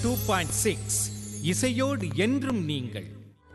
Two point six இசையோடு என்றும் நீங்கள்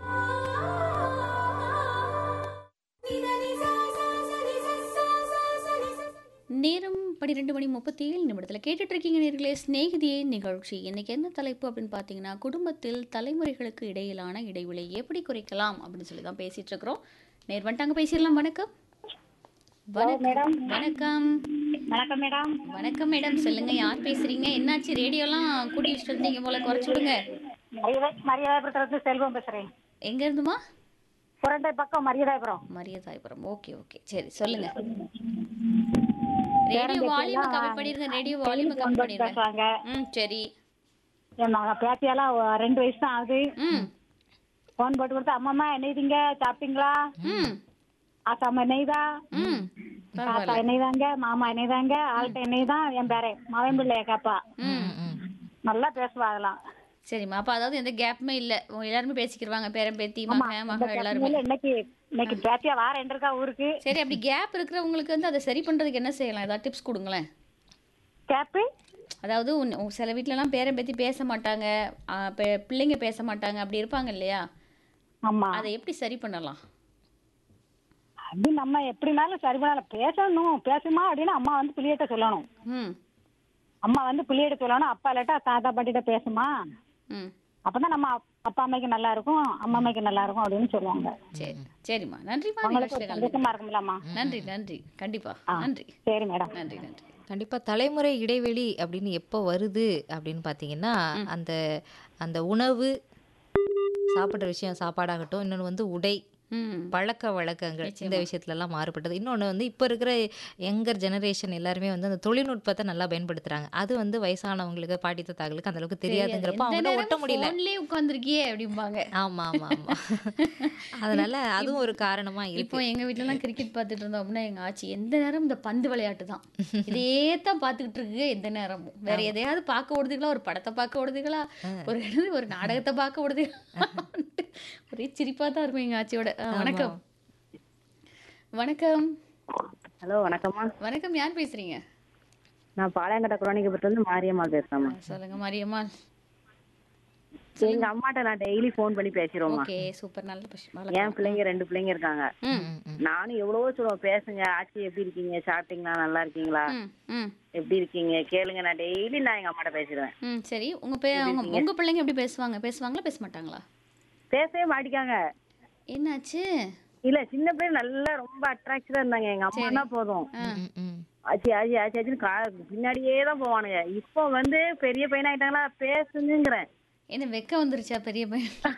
நேரம் பன்னிரெண்டு மணி முப்பத்தி ஏழு நிமிடத்தில் கேட்டுட்டு இருக்கீங்க நேர்களே சிநேகிதியே நிகழ்ச்சி இன்னைக்கு என்ன தலைப்பு அப்படின்னு பார்த்தீங்கன்னா குடும்பத்தில் தலைமுறைகளுக்கு இடையிலான இடைவெளி எப்படி குறைக்கலாம் அப்படின்னு சொல்லி தான் பேசிட்டு இருக்கிறோம் நேர் வந்துட்டாங்க பேசிடலாம் வணக்கம் வணக்கம் வணக்கம் வணக்கம் மேடம் வணக்கம் மேடம் சொல்லுங்க யார் பேசுறீங்க என்னாச்சு ரேடியோலாம் கூட்டி வச்சுட்டு வந்தீங்க போல குறைச்சு விடுங்க மரியாதை மரியாதைபுரத்துல செல்வம் பேசுறேன் எங்க இருந்துமா புரண்டை பக்கம் மரியாதைபுரம் மரியதாயபுரம் ஓகே ஓகே சரி சொல்லுங்க ரேடியோ வால்யூம் கம்மி பண்ணிருங்க ரேடியோ வால்யூம் கம்மி பண்ணிருங்க பேசுவாங்க ம் சரி என் மக பேத்தியெல்லாம் ஒ- ரெண்டு வயசு தான் ஆகுது ம் போன் போட்டு கொடுத்து அம்மாம்மா என்னைதீங்க சாப்பிட்டீங்களா ம் ஆசாம என்னைதா ம் தாத்தா என்னைதாங்க மாமா என்னைதாங்க ஆள்கிட்ட என்னைதான் என் பேரே மவன் பிள்ளைய கேப்பா ம் நல்லா பேசுவா அதெல்லாம் சரிம்மா அப்ப அதாவது எந்த கேப்புமே இல்ல உங்க எல்லாருமே பேசிக்கிருவாங்க பேரன் பேத்தி ஆமா மகன் இந்த மகள் எல்லாருமே பிரச்சனையில இன்னைக்கு இன்னைக்கு பேத்தியா வாரம் இருக்கா ஊருக்கு சரி அப்படி கேப் இருக்கிறவங்களுக்கு வந்து அதை சரி பண்றதுக்கு என்ன செய்யலாம் ஏதாவது டிப்ஸ் கொடுங்களேன் கேப்பு அதாவது உன் உன் சில வீட்லலாம் பேரன் பேத்தி பேச மாட்டாங்க ஆ, பே- பிள்ளைங்க பேச மாட்டாங்க அப்படி இருப்பாங்க இல்லையா ஆமா அதை எப்படி சரி பண்ணலாம் அது நம்ம எப்படினாலும் சரி பண்ணலாம் பேசணும் பேசுமா அப்படின்னு அம்மா வந்து பிள்ளைகிட்ட சொல்லணும் ம் அம்மா வந்து பிள்ளைகிட்ட சொல்லணும் அப்பா இல்லாட்டா தாத்தா பாட்டிகிட்ட பேசுமா ம் அப்பதான் நம்ம அப்- அப்பா அம்மைக்கு நல்லா இருக்கும் அம்மா அம்மைக்கு நல்லா இருக்கும் அப்படின்னு சொல்லுவாங்க சரி சரிம்மா நன்றிம்மா அவங்களுக்கு நிகழ்ச்சியில் ஒரு கலந்து சந்தோஷமா இருக்கும்லம்மா நன்றி நன்றி கண்டிப்பா ஆ. நன்றி சரி மேடம் நன்றி நன்றி கண்டிப்பாக தலைமுறை இடைவெளி அப்படின்னு எப்போ வருது அப்படின்னு பார்த்தீங்கன்னா அந்த அந்த உணவு சாப்பிட்ற விஷயம் சாப்பாடாகட்டும் இன்னொன்று வந்து உடை ம் பழக்க வழக்கங்கள் இந்த விஷயத்துலலாம் மாறுபட்டது இன்னொன்று வந்து இப்போ இருக்கிற யங்கர் ஜெனரேஷன் எல்லாருமே வந்து அந்த தொழில்நுட்பத்தை நல்லா பயன்படுத்துகிறாங்க அது வந்து வயசானவங்களுக்கு பாட்டி தாத்தாக்களுக்கு அந்த அளவுக்கு தெரியாதுங்கிறப்ப அவங்க ஒட்ட முடியல ஃபோன்லயே உட்காந்துருக்கியே அப்படிம்பாங்க ஆமா ஆமா ஆமா அதனால அதுவும் ஒரு காரணமா இப்போ இருக்கு எங்க வீட்லலாம் கிரிக்கெட் பார்த்துட்டு இருந்தோம் அப்படின்னா எங்க ஆச்சி எந்த நேரம் இந்த பந்து விளையாட்டு தான் இதே தான் பார்த்துக்கிட்டு இருக்கு எந்த நேரமும் வேற எதையாவது பார்க்க ஓடுதுங்களா ஒரு படத்தை பார்க்க ஓடுதுங்களா ஒரு என்னது, ஒரு நாடகத்தை பார்க்க ஓடுதுங்களா ஒரே சிரிப்பா தான் இருக்கும் எங்க ஆச்சியோட ஆ, வணக்கம் வணக்கம் ஹலோ வணக்கம்மா வணக்கம் யார் பேசுறீங்க நான் பாளையங்கட்ட குரோனிக்கப்பட்டு வந்து மாரியம்மா பேசுறேம்மா சொல்லுங்க மாரியம்மா எங்க அம்மாட்ட நான் டெய்லி ஃபோன் பண்ணி பேசிடுவோம்மா ஓகே சூப்பர் நல்ல விஷயம் என் பிள்ளைங்க ரெண்டு பிள்ளைங்க இருக்காங்க ம் நானும் எவ்வளவோ சொல்லுவேன் பேசுங்க ஆச்சி எப்படி இருக்கீங்க சாப்பிட்டீங்களா நல்லா இருக்கீங்களா ம் ம் எப்படி இருக்கீங்க கேளுங்க நான் டெய்லி நான் எங்க அம்மாட்ட பேசிடுவேன் ம் சரி உங்க பே உங்க உங்க பிள்ளைங்க எப்படி பேசுவாங்க பேசுவாங்களா பேச மாட்டாங்களா பேசவே மாட்டிக்காங்க என்னாச்சு இல்ல சின்ன பிள்ளை நல்லா ரொம்ப அட்ராக்டடா இருந்தாங்க எங்க அம்மானா போதும் ம், ம். ஆச்சி ஆச்சி ஆச்சி ஆச்சின்னு கா- பின்னாடியே தான் போவானுங்க இப்போ வந்து பெரிய பையனாயிட்டாங்களா பேசுங்கிறேன் என்ன வெக்க வந்துருச்சா பெரிய பையன்